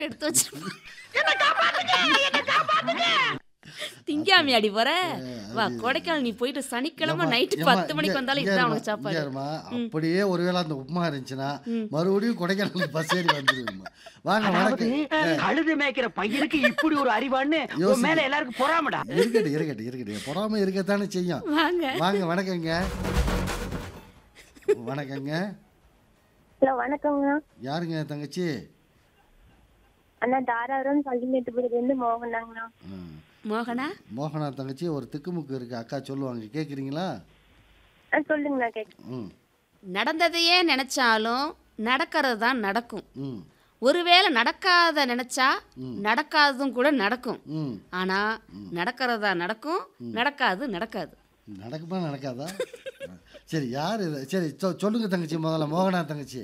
எடுத்து வச்சிருப்போம் திங்காமி அடி போற வா கொடைக்கானல் நீ போயிட்டு சனிக்கிழமை ஏம்மா, நைட்டு ஏம்மா, பத்து மணிக்கு இங்க- வந்தாலும் இங்க இதுதான் இரும்மா, உனக்கு சாப்பாடு இங்க இரும்மா. அப்படியே ஒருவேளை அந்த உப்புமா இருந்துச்சுன்னா மறுபடியும் கொடைக்கானல் பஸ் ஏறி வந்துருவோம்மா வாங்க அதாவது வணக்கம் கழுது மேய்க்கிற பையனுக்கு இப்படி ஒரு அறிவான்னு உன் யோசி. மேல எல்லாருக்கும் பொறாமடா இருக்கட்டும் இருக்கட்டும் இருக்கட்டும் பொறாம இருக்கத்தானே செய்யும் வாங்க வாங்க வணக்கங்க வணக்கங்க ஹலோ வணக்கங்கண்ணா யாருங்க தங்கச்சி அண்ணா தாராபுரம் பள்ளிமேட்டுப்புறதுலேருந்து மோகனாங்கண்ணா ம். மோகனா மோகனா தங்கச்சி ஒரு திக்குமுக்கு இருக்கு அக்கா சொல்லுவாங்க கேட்குறீங்களா ஆ சொல்லுங்கண்ணா கேட்க ம் நடந்ததையே நினைச்சாலும் நடக்கிறது தான் நடக்கும் ம் ஒருவேளை நடக்காத நினைச்சா நடக்காததும் கூட நடக்கும் ம் ஆனா நடக்கிறதா நடக்கும் நடக்காது நடக்காது நடக்குமா நடக்காதா சரி யார் இது சரி சொ- சொல்லுங்க தங்கச்சி முதல்ல மோகனா தங்கச்சி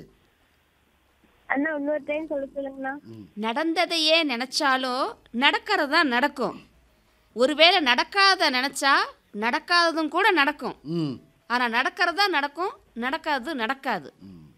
அண்ணா இன்னொரு டைம் சொல்ல சொல்லுங்கண்ணா நடந்ததையே நினைச்சாலும் நடக்கிறதா நடக்கும் ஒருவேளை நடக்காத நினைச்சா நடக்காததும் கூட நடக்கும் ம் ஆனா நடக்கிறதா நடக்கும் நடக்காது நடக்காது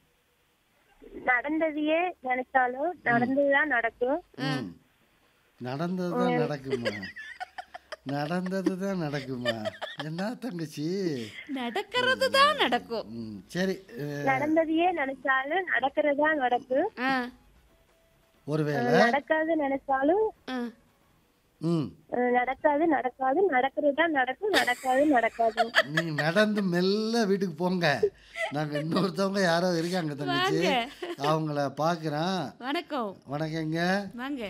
நடந்ததையே நினைச்சாலும் நடந்ததுதான் நடக்கும் ம் நடந்தது தான் நடக்குமா நடந்தது தான் நடக்குமா என்ன தங்கச்சி நடக்கிறது தான் நடக்கும் ம் சரி அஹ், நடந்ததையே நினைச்சாலும் நடக்கிறதா நடக்கும் ஆ, ஒருவேளை நடக்காது நினைச்சாலும் ஆ. ம் அஹ், நடக்காது நடக்காது நடக்கிறதா நடக்கும் நடக்காது நடக்காது நீங்க நடந்து மெல்ல வீட்டுக்கு போங்க நாங்க இன்னொருத்தவங்க யாரோ இருக்காங்க தங்கச்சி அவங்கள பார்க்குறேன் வணக்கம் வணக்கங்க வாங்க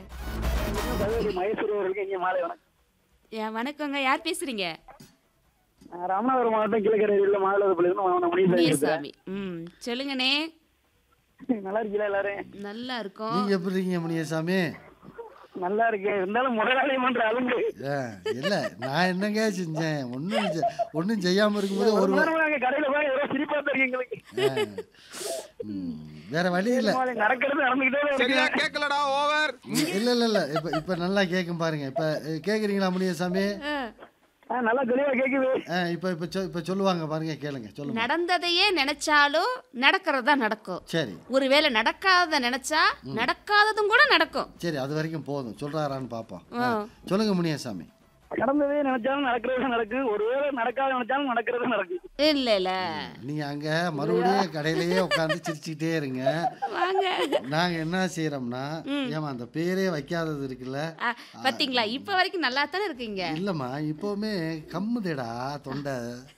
மைசூர் அவர்களுக்கு இங்க மாலை வணக்கம் ஏன் வணக்கங்க யார் பேசுறீங்க நான் ராமநாதபுரம் மாவட்டம் கிழக்கரையில் மாவட்டத்தில் முடிவு முனியசாமி ம் சொல்லுங்கண்ணே நல்லா இருக்கீங்களா எல்லாரும் நல்லா இருக்கும் நீங்க எப்படி இருக்கீங்க முனியசாமி நல்லா இருக்கேன் இருந்தாலும் முதலாளி பண்ற அலுங்கு ஆ, இல்ல நான் என்னங்க செஞ்சேன் ஒன்றும் ஒன்றும் செய்யாம இருக்கும்போது ஒரு வா- நாங்க கடையில போய் ஏதோ சிரிப்பா தான் இருக்கு எங்களுக்கு ஆ. ம், வேற வழி இல்ல நடக்கிறது நடந்துகிட்டே தான் சரியா இருக்கு கேட்கலடா ஓவர் இல்ல இல்ல இல்ல இப்ப இப்ப நல்லா கேட்கும் பாருங்க இப்ப அஹ், கேக்குறீங்களா முனியசாமி ஆ. ஆ, நல்லா தெளிவா கேக்குது ஆ, இப்ப இப்ப சொ- இப்ப சொல்லுவாங்க பாருங்க கேளுங்க சொல்லுங்க நடந்ததையே நினைச்சாலும் நடக்கிறதா நடக்கும் சரி ஒருவேளை நடக்காத நினைச்சா நடக்காததும் கூட நடக்கும் சரி அது வரைக்கும் போதும் சொல்றாரான்னு பாப்போம் ஆ. சொல்லுங்க முனியசாமி நடந்ததே நினைச்சாலும் நடக்கிறது நடக்கும் ஒருவேளை நடக்காத நினைச்சாலும் நடக்கிறது நடக்கும் இல்ல இல்ல நீங்க அங்க மறுபடியும் கடையிலேயே உட்காந்து சிரிச்சுக்கிட்டே இருங்க வாங்க நாங்க என்ன செய்யறோம்னா ஏமா அந்த பேரே வைக்காதது இருக்குல்ல ஆ, பாத்தீங்களா இப்ப வரைக்கும் நல்லா தானே இருக்கீங்க இல்லம்மா இப்பவுமே கம்முதேடா தொண்டை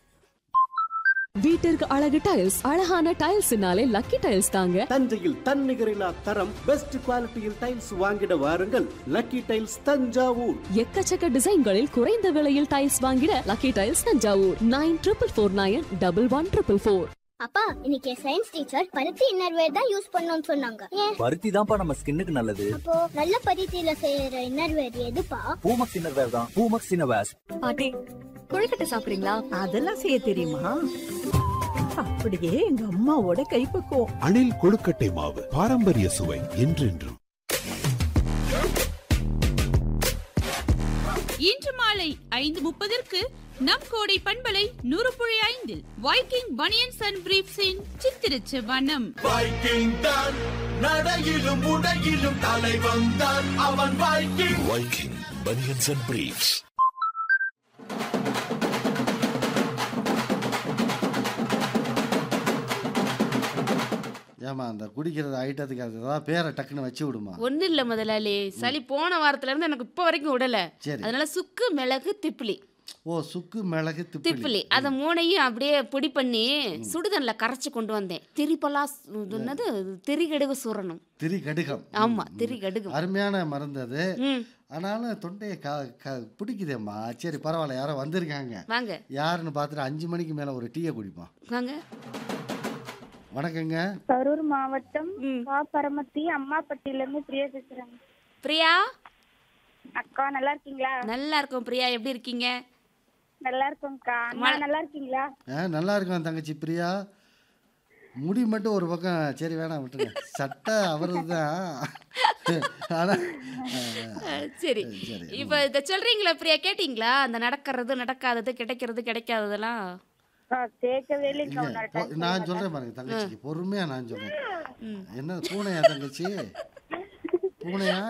வீட்டிற்கு அழகு டைல்ஸ் அழகான டைல்ஸ்னாலே லக்கி டைல்ஸ் தாங்க தஞ்சையில் தன்னிகரில்லா தரம் பெஸ்ட் குவாலிட்டியில் டைல்ஸ் வாங்கிட வாருங்கள் லக்கி டைல்ஸ் தஞ்சாவூர் எக்கச்சக்க டிசைன்களில் குறைந்த விலையில் டைல்ஸ் வாங்கிட lucky tiles Thanjavur nine triple four nine double one triple four அப்பா இன்னைக்கு சயின்ஸ் டீச்சர் பருத்தி இன்னர்வேர் தான் யூஸ் பண்ணணும்னு சொன்னாங்க ஏன் பருத்தி தான்ப்பா நம்ம ஸ்கின்னுக்கு நல்லது அப்போ நல்ல பருத்தியில செய்யற இன்னர்வேர் எதுப்பா பூமக்ஸ் இன்னர்வேர் தான் பூமக்ஸ் இன்னர்வேர்ஸ் பாட்டி கொழுக்கட்டை சாப்பிடுறீங்களா அதெல்லாம் செய்ய தெரியுமா அப்படியே எங்க அம்மாவோட கைப்பக்குவம் அணில் கொழுக்கட்டை மாவு பாரம்பரிய சுவை என்றென்றும் இன்று மாலை ஐந்து முப்பதற்கு நம் கோடை பண்பலை நூறு புள்ளி ஐந்தில் வைக்கிங் பனியன்ஸ் அண்ட் பிரீப்ஸின் சித்திரச்சு வனம் வைக்கிங் தான் நடையிலும் உடையிலும் தலை வந்தான் அவன் Viking Viking banians and briefs ஏமா அந்த குடிக்கிறது ஐட்டத்துக்கு அது ஏதாவது பேரை டக்குன்னு வச்சு விடுமா ஒண்ணு இல்ல முதலாளி சளி போன வாரத்துல இருந்து எனக்கு இப்ப வரைக்கும் விடல சரி. அதனால சுக்கு மிளகு திப்பிலி ஓ சுக்கு மிளகு திப்பிலி திப்பிலி அதை மூணையும் அப்படியே பொடி பண்ணி சுடுதண்ணில் கரைச்சு கொண்டு வந்தேன் திரிப்பலா சு- இது என்னது திரிகடுகு சூரணும் திரி கடுகம் ஆமா திரிகடுகு அருமையான மருந்து அது ம் ஆனாலும் தொண்டையை க க பிடிக்குதேம்மா சரி பரவாயில்ல யாரோ வந்திருக்காங்க வாங்க யாருன்னு பார்த்துட்டு அஞ்சு மணிக்கு மேலே ஒரு டீயை குடிப்போம் வாங்க வணக்கங்க கரூர் மாவட்டம் ம். கா பரமத்தி அம்மாப்பட்டியில இருந்து பிரியா பேசுறேன் பிரியா அக்கா நல்லா இருக்கீங்களா நல்லா இருக்கும் பிரியா எப்படி இருக்கீங்க நல்லா இருக்கோம்க்கா அண்ணா நல்லா இருக்கீங்களா ஆ நல்லா இருக்கும் தங்கச்சி பிரியா முடி மட்டும் ஒரு பக்கம் சரி வேணாம் விட்டுருங்க சட்டை அவரது தான் ஆனால் அஹ், சரி சரி. இப்போ இதை சொல்றீங்களா பிரியா கேட்டிங்களா அந்த நடக்கிறது நடக்காதது கிடைக்கிறது கிடைக்காததெல்லாம் கேட்கவே இல்லைங்க நான் சொல்கிறேன் பாருங்க தங்கச்சிக்கு பொறுமையாக நான் சொல்கிறேன் என்ன பூனையா தங்கச்சி பூனையா